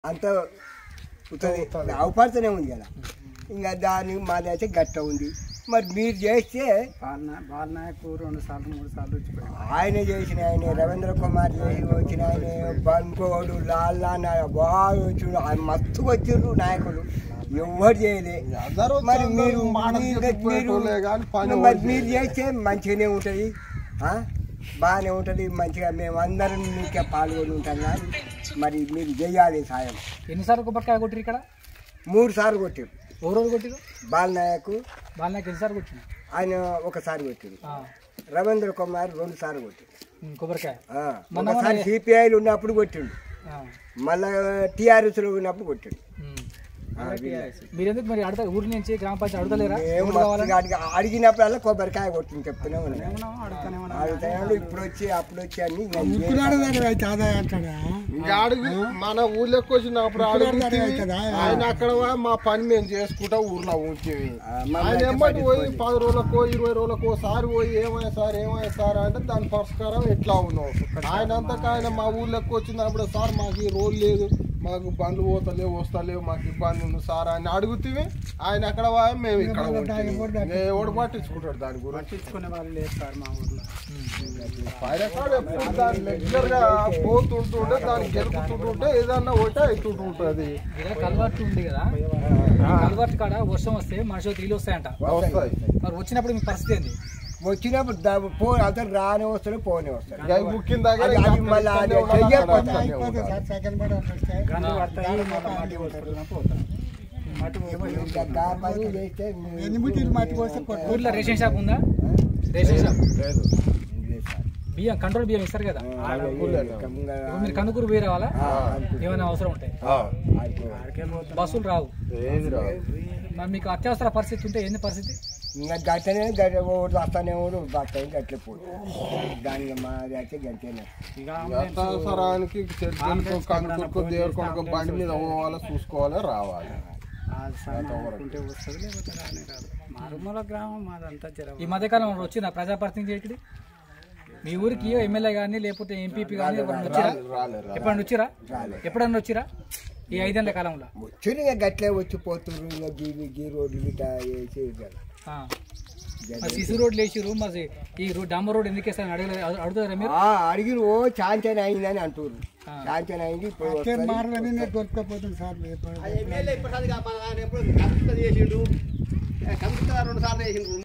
అంత ఉంటుంది అవపడుతూనే ఉంది కదా ఇంకా దాని మాది అయితే గట్ట ఉంది మరి మీరు చేస్తే బాలనాయకు రెండు సార్లు మూడు సార్లు వచ్చిపోయాడు ఆయన చేసిన ఆయన రవీంద్ర కుమార్ చేసి వచ్చిన ఆయన బంకోడు లాల్లా బాగా వచ్చిండు ఆయన మస్తుగా వచ్చిర్రు నాయకులు ఎవరు చేయలే అందరూ మరి మీరు మాట మీరు- చెప్పేటోళ్ళే కానీ పని మీరు- ఎవరు మరి మీరు చేస్తే మంచిగానే ఉంటుంది ఆ? బాగానే ఉంటుంది మంచిగా మేము అందరం మీకే పాల్గొని ఉంటాం కానీ మరి మీరు చేయాలి సాయం ఎన్నిసార్లు కొబ్బరికాయ కొట్టిరు ఇక్కడ మూడు సార్లు కొట్టారు ఓ రోజు కొట్టిరు బాలనాయకు బాలనాయకు ఎన్నిసార్లు కొట్టిన ఆయన ఒకసారి కొట్టారు రవీంద్ర కుమార్ రెండు సార్లు కొట్టారు కొబ్బరికాయ ఆ, మొన్న ఒకసారి మొన్న- సిపిఐలు ఉన్నప్పుడు కొట్టిండు ఆ. మళ్ళా టీఆర్ఎస్లో ఉన్నప్పుడు కొట్టిండు ఉమ్. ఆ, వీళ్ళ. మీరు ఎందుకు మరి అడత ఊరి నుంచి గ్రామ పంచాయతీ అడగలేరా మేము ఓట్లు కావాలని? మస్తుగా అడిగి అడిగినప్పుడల్లా కొబ్బరికాయ కొట్టింది చెప్తూనే ఉన్నాను అడుగుతాడు ఇప్పుడు వచ్చి అప్పుడు వచ్చి అన్ని ఇంకా ఇంకా అడుగు మన ఊళ్ళోకి వచ్చినప్పుడు అడుగుతుంది ఆయన అక్కడ పోయి మా పని మేము చేసుకుంటా ఊర్లో ఉంచేవి ఆ, మమ్మల్ని ఆయన అయితే ఎమ్మటి పోయి పట్టించుకోలేదు. పది రోజులకో ఇరవై రోజులకో ఒకసారి పోయి ఏమయ్యా సార్ ఏమయ్యా సార్ అంటే దాని పరిష్కారం ఎట్లా ఉన్నాం ఆయన అంతటా ఆయన మా ఊళ్ళోకి వచ్చినప్పుడు సార్ మాకు ఈ రోడ్ లేదు మాకు బండ్లు పోతలేవు వస్తలేవు మాకు ఇబ్బంది ఉంది సార్ అని అడుగుతీవి ఆయన అక్కడ పోయి మేము ఇక్కడ ఉంటిమి. ఇంకా ఎవడు పట్టించుకుంటాడు దాని గురించి పట్టించుకునే వాళ్ళు లేదు సార్ మా ఊర్లో పైన కాడ ఎప్పుడు దాని రెగ్యులర్ గా పోతుంటుంటే దాన్ని గెలుపుతుంటుంటే ఏదన్నా ఒకటే అవుతుంటుంటది ఇక్కడ కల్వర్ట్ ఉంది కదా కల్వర్ట్ కాడ వర్షం వస్తే మనుషులు నీళ్ళు వస్తాయంట వస్తాయి మరి వచ్చినప్పుడు మీ పరిస్థితి ఏంది వచ్చినప్పుడు దా- పో అతను రాని వస్తాడు పోనే వస్తాడు ఇక ఈ ముఖ్యం దగ్గర అది- అది మళ్ళీ అది చెయ్యకపోతే గంటలు పడతాయి మళ్ళీ మాటి కొట్టుకుంటూనే పోతారు. ఇంకా దా పని చేస్తే మీ- ఊర్లో రేషన్ షాప్ ఉందా రేషన్ షాప్ లేదు బియ్యం కంట్రోల్ బియ్యం ఇస్తారు కదా ఆ, ఇంకా ఇప్పుడు మీరు కందుకూరు పోయి రావాలా ఆ, ఏమైనా అవసరం ఉంటాయి ఆడుకో. బస్సులు రావు ఏది రాదు మరి మీకు అత్యవసర పరిస్థితి ఉంటే ఏంది పరిస్థితి ఇంకా గట్టనే గట్ట ఓడు వస్తానే ఓడు బస్తాయి గట్ల పోదు దానికి మాది అయితే గంటేనే అత్యవసరానికి చెట్టుకో కందుకో దేవుడు కొనుక్కో బండి మీద పోవాలి చూసుకోవాలి రావాలి మారుమూల గ్రామం మాదంతా ఈ మధ్యకాలంలో వచ్చిందా ప్రజాప్రతినిధి ఇక్కడి మీ ఊరికి ఎమ్మెల్యే కానీ లేకపోతే ఎంపీపీ కానీ ఎవరైనా వచ్చిరా రాలేదు ఎప్పుడన్నా వచ్చిరా ఎప్పుడన్నా వచ్చిరా ఈ ఐదేళ్ల కాలంలో వచ్చి ఇంకా గట్లే వచ్చి పోతుర్రు ఇంకా గీ గీ రోడ్లు గిట్ట వేసి కదా. ఆ. మరి సిసి రోడ్లు వేసిరు మరి ఈ రోడ్ డాంబర్ రోడ్ ఎందుకు వేస్తారని అడగలేదు అడుగుతారా మీరు ఆ, అడిగిరు ఓ చాంచన్ అయిందని అంటారు ఆ. చాంచన్ అయింది ఇప్పుడు వస్తది. ఎమ్మెల్యే ఇప్పుడు కాదు మన ఆయన ఎప్పుడు కంప్యూటర్ చేసిండు కంప్యూటర్ రెండు సార్లు చేసిండు